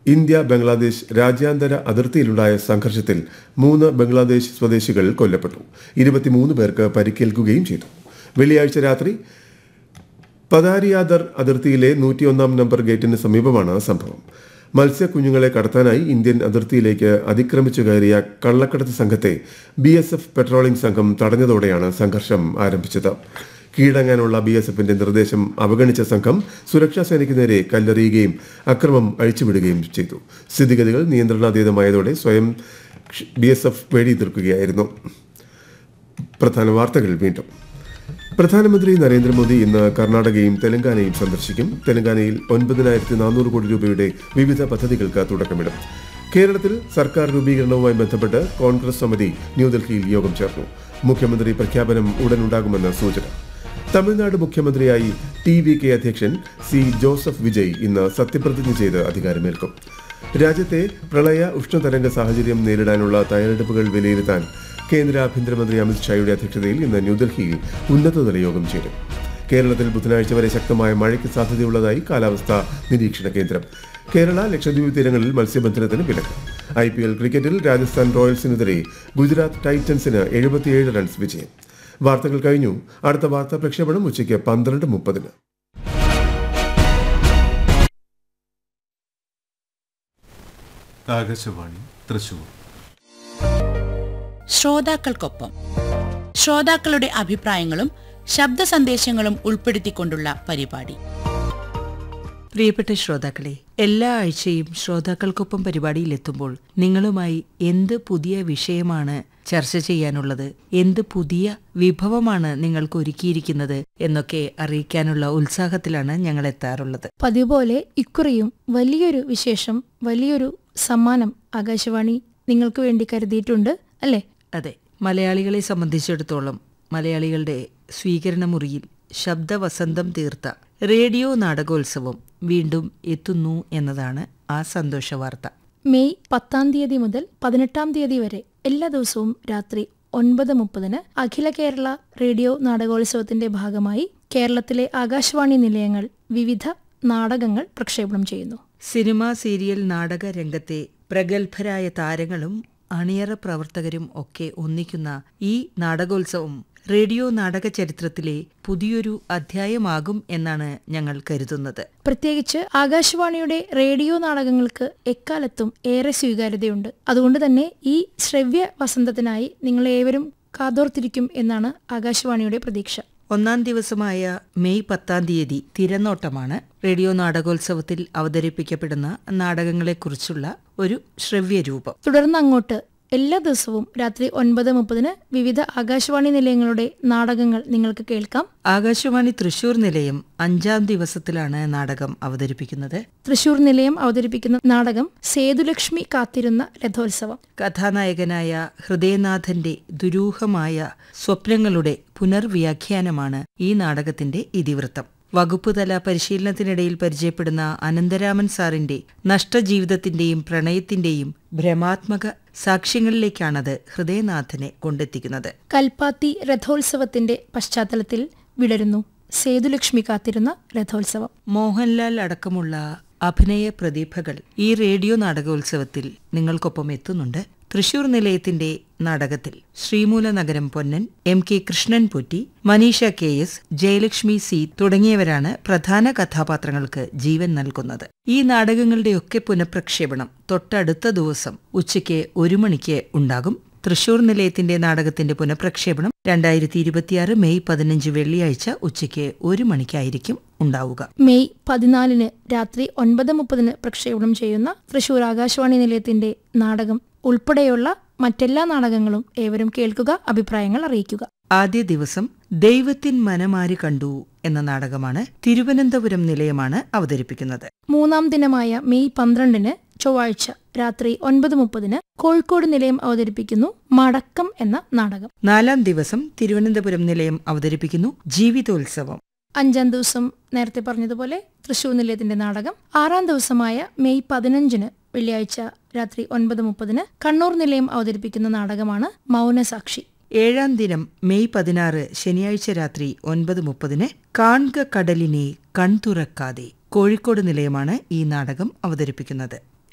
India Bangladesh രാജ്യാന്തര അതിർത്തിയിലുണ്ടായ സംഘർഷത്തിൽ മൂന്ന് ബംഗ്ലാദേശ് സ്വദേശികൾ കൊല്ലപ്പെട്ടു ഇരുപത്തിമൂന്ന് പേർക്ക് പരിക്കേൽക്കുകയും ചെയ്തു വെള്ളിയാഴ്ച രാത്രി പതാരിയാദർ അതിർത്തിയിലെ നൂറ്റിയൊന്നാം നമ്പർ ഗേറ്റിന് സമീപമാണ് സംഭവം മത്സ്യക്കുഞ്ഞുങ്ങളെ കടത്താനായി ഇന്ത്യൻ അതിർത്തിയിലേക്ക് അതിക്രമിച്ചു കയറിയ കള്ളക്കടത്ത് സംഘത്തെ ബി എസ് എഫ് പെട്രോളിംഗ് സംഘം തടഞ്ഞതോടെയാണ് സംഘർഷം ആരംഭിച്ചത് കീഴടങ്ങാനുള്ള ബി എസ് എഫിന്റെ നിർദ്ദേശം അവഗണിച്ച സംഘം സുരക്ഷാ സേനയ്ക്ക് നേരെ കല്ലെറിയുകയും അക്രമം അഴിച്ചുവിടുകയും ചെയ്തു സ്ഥിതിഗതികൾ നിയന്ത്രണാതീതമായതോടെ സ്വയം ബി എസ് എഫ് വെടിയുതിർക്കുകയായിരുന്നു പ്രധാന വാർത്തകൾ വീണ്ടും പ്രധാനമന്ത്രി നരേന്ദ്രമോദി ഇന്ന് കർണാടകയും തെലങ്കാനയും സന്ദർശിക്കും തെലങ്കാനയിൽ ഒൻപതിനായിരത്തി നാനൂറ് കോടി രൂപയുടെ വിവിധ പദ്ധതികൾക്ക് തുടക്കമിടും കേരളത്തിൽ സർക്കാർ രൂപീകരണവുമായി ബന്ധപ്പെട്ട് കോൺഗ്രസ് സമിതി ന്യൂഡൽഹിയിൽ യോഗം ചേർന്നു മുഖ്യമന്ത്രി പ്രഖ്യാപനം ഉടനുണ്ടാകുമെന്ന് സൂചന തമിഴ്നാട് മുഖ്യമന്ത്രിയായി ടി വി കെ അധ്യക്ഷൻ സി ജോസഫ് വിജയ് ഇന്ന് സത്യപ്രതിജ്ഞ ചെയ്ത് അധികാരമേൽക്കും രാജ്യത്തെ പ്രളയ ഉഷ്ണതരംഗ സാഹചര്യം നേരിടാനുള്ള തയ്യാറെടുപ്പുകൾ വിലയിരുത്താൻ കേന്ദ്ര ആഭ്യന്തരമന്ത്രി അമിത്ഷായുടെ അധ്യക്ഷതയിൽ ഇന്ന് ന്യൂഡൽഹിയിൽ ഉന്നതതല യോഗം ചേരും കേരളത്തിൽ ബുധനാഴ്ച വരെ ശക്തമായ മഴയ്ക്ക് സാധ്യതയുള്ളതായി കാലാവസ്ഥാ നിരീക്ഷണ കേന്ദ്രം കേരള ലക്ഷദ്വീപ് തീരങ്ങളിൽ മത്സ്യബന്ധനത്തിന് വിലക്ക് ഐ പി എൽ ക്രിക്കറ്റിൽ രാജസ്ഥാൻ റോയൽസിനെതിരെ ഗുജറാത്ത് ടൈറ്റൻസിന് എഴുപത്തിയേഴ് റൺസ് വിജയം വാർത്തകൾ കഴിഞ്ഞു അടുത്ത വാർത്താ പ്രക്ഷേപണം ഉച്ചയ്ക്ക് പന്ത്രണ്ട് മുപ്പതിന് ആകാശവാണി തൃശൂർ ശ്രോതാക്കൾക്കൊപ്പം ശ്രോതാക്കളുടെ അഭിപ്രായങ്ങളും ശബ്ദ സന്ദേശങ്ങളും ഉൾപ്പെടുത്തിക്കൊണ്ടുള്ള പരിപാടി പ്രിയപ്പെട്ട ശ്രോതാക്കളെ എല്ലാ ആഴ്ചയും ശ്രോതാക്കൾക്കൊപ്പം പരിപാടിയിലെത്തുമ്പോൾ നിങ്ങളുമായി എന്ത് പുതിയ വിഷയമാണ് ചർച്ച ചെയ്യാനുള്ളത് എന്ത് പുതിയ വിഭവമാണ് നിങ്ങൾക്ക് ഒരുക്കിയിരിക്കുന്നത് എന്നൊക്കെ അറിയിക്കാനുള്ള ഉത്സാഹത്തിലാണ് ഞങ്ങൾ എത്താറുള്ളത് പതിവ് പോലെ ഇക്കുറിയും വലിയൊരു വിശേഷം വലിയൊരു സമ്മാനം ആകാശവാണി നിങ്ങൾക്ക് വേണ്ടി കരുതിയിട്ടുണ്ട് അല്ലേ അതെ മലയാളികളെ സംബന്ധിച്ചിടത്തോളം മലയാളികളുടെ സ്വീകരണ മുറിയിൽ ശബ്ദവസന്തം തീർത്ത റേഡിയോ നാടകോത്സവം വീണ്ടും എത്തുന്നു എന്നതാണ് ആ സന്തോഷ വാർത്ത മെയ് പത്താം തീയതി മുതൽ പതിനെട്ടാം തീയതി വരെ എല്ലാ ദിവസവും രാത്രി ഒൻപത് മുപ്പതിന് അഖില കേരള റേഡിയോ നാടകോത്സവത്തിന്റെ ഭാഗമായി കേരളത്തിലെ ആകാശവാണി നിലയങ്ങൾ വിവിധ നാടകങ്ങൾ പ്രക്ഷേപണം ചെയ്യുന്നു സിനിമ സീരിയൽ നാടക രംഗത്തെ പ്രഗത്ഭരായ താരങ്ങളും അണിയറ പ്രവർത്തകരും ഒക്കെ ഒന്നിക്കുന്ന ഈ നാടകോത്സവം റേഡിയോ നാടക ചരിത്രത്തിലെ പുതിയൊരു അധ്യായമാകും എന്നാണ് ഞങ്ങൾ കരുതുന്നത് പ്രത്യേകിച്ച് ആകാശവാണിയുടെ റേഡിയോ നാടകങ്ങൾക്ക് എക്കാലത്തും ഏറെ സ്വീകാര്യതയുണ്ട് അതുകൊണ്ട് തന്നെ ഈ ശ്രവ്യ വസന്തത്തിനായി നിങ്ങൾ ഏവരും കാതോർത്തിരിക്കും എന്നാണ് ആകാശവാണിയുടെ പ്രതീക്ഷ ഒന്നാം ദിവസമായ മെയ് പത്താം തീയതി തിരനോട്ടമാണ് റേഡിയോ നാടകോത്സവത്തിൽ അവതരിപ്പിക്കപ്പെടുന്ന നാടകങ്ങളെക്കുറിച്ചുള്ള ഒരു ശ്രവ്യരൂപം തുടർന്ന് അങ്ങോട്ട് എല്ലാ ദിവസവും രാത്രി ഒൻപത് മുപ്പതിന് വിവിധ ആകാശവാണി നിലയങ്ങളുടെ നാടകങ്ങൾ നിങ്ങൾക്ക് കേൾക്കാം ആകാശവാണി തൃശൂർ നിലയം അഞ്ചാം ദിവസത്തിലാണ് നാടകം അവതരിപ്പിക്കുന്നത് തൃശൂർ നിലയം അവതരിപ്പിക്കുന്ന നാടകം സേതുലക്ഷ്മി കാത്തിരുന്ന രഥോത്സവം കഥാനായകനായ ഹൃദയനാഥന്റെ ദുരൂഹമായ സ്വപ്നങ്ങളുടെ പുനർവ്യാഖ്യാനമാണ് ഈ നാടകത്തിന്റെ ഇതിവൃത്തം വകുപ്പുതല പരിശീലനത്തിനിടയിൽ പരിചയപ്പെടുന്ന അനന്തരാമൻ സാറിന്റെ നഷ്ടജീവിതത്തിന്റെയും പ്രണയത്തിന്റെയും ഭ്രമാത്മക സാക്ഷ്യങ്ങളിലേക്കാണത് ഹൃദയനാഥനെ കൊണ്ടെത്തിക്കുന്നത് കൽപ്പാത്തി രഥോത്സവത്തിന്റെ പശ്ചാത്തലത്തിൽ വിടരുന്നു സേതുലക്ഷ്മി കാത്തിരുന്ന രഥോത്സവം മോഹൻലാൽ അടക്കമുള്ള അഭിനയ പ്രതിഭകൾ ഈ റേഡിയോ നാടകോത്സവത്തിൽ നിങ്ങൾക്കൊപ്പം എത്തുന്നുണ്ട് തൃശൂർ നിലയത്തിന്റെ നാടകത്തിൽ Sreemoola Nagaram Ponnan M K Krishnan Potti Maneesha K S Jayalakshmi C തുടങ്ങിയവരാണ് പ്രധാന കഥാപാത്രങ്ങൾക്ക് ജീവൻ നൽകുന്നത് ഈ നാടകങ്ങളുടെയൊക്കെ പുനഃപ്രക്ഷേപണം തൊട്ടടുത്ത ദിവസം ഉച്ചയ്ക്ക് ഒരു മണിക്ക് ഉണ്ടാകും തൃശൂർ നിലയത്തിന്റെ നാടകത്തിന്റെ പുനഃപ്രക്ഷേപണം രണ്ടായിരത്തി ഇരുപത്തിയാറ് മെയ് പതിനഞ്ച് വെള്ളിയാഴ്ച ഉച്ചയ്ക്ക് ഒരു മണിക്കായിരിക്കും ഉണ്ടാവുക മെയ് പതിനാലിന് രാത്രി ഒൻപത് മുപ്പതിന് പ്രക്ഷേപണം ചെയ്യുന്ന തൃശൂർ ആകാശവാണി നിലയത്തിന്റെ നാടകം ഉൾപ്പെടെയുള്ള മറ്റെല്ലാ നാടകങ്ങളും ഏവരും കേൾക്കുക അഭിപ്രായങ്ങൾ അറിയിക്കുക ആദ്യ ദിവസം ദൈവത്തിൻ മനമാരി കണ്ടു എന്ന നാടകമാണ് തിരുവനന്തപുരം നിലയമാണ് അവതരിപ്പിക്കുന്നത് മൂന്നാം ദിനമായ മെയ് പന്ത്രണ്ടിന് ചൊവ്വാഴ്ച രാത്രി ഒൻപത് മുപ്പതിന് കോഴിക്കോട് നിലയം അവതരിപ്പിക്കുന്നു മടക്കം എന്ന നാടകം നാലാം ദിവസം തിരുവനന്തപുരം നിലയം അവതരിപ്പിക്കുന്നു ജീവിതോത്സവം അഞ്ചാം ദിവസം നേരത്തെ പറഞ്ഞതുപോലെ തൃശൂർ നിലയത്തിന്റെ നാടകം ആറാം ദിവസമായ മെയ് പതിനഞ്ചിന് വെള്ളിയാഴ്ച രാത്രി ഒൻപത് മുപ്പതിന് കണ്ണൂർ നിലയം അവതരിപ്പിക്കുന്ന നാടകമാണ് മൗനസാക്ഷി ഏഴാം ദിനം മെയ് പതിനാറ് ശനിയാഴ്ച രാത്രി ഒൻപത് മുപ്പതിന് കാൺക കടലിനെ കൺതുറക്കാതെ കോഴിക്കോട് നിലയമാണ് ഈ നാടകം അവതരിപ്പിക്കുന്നത്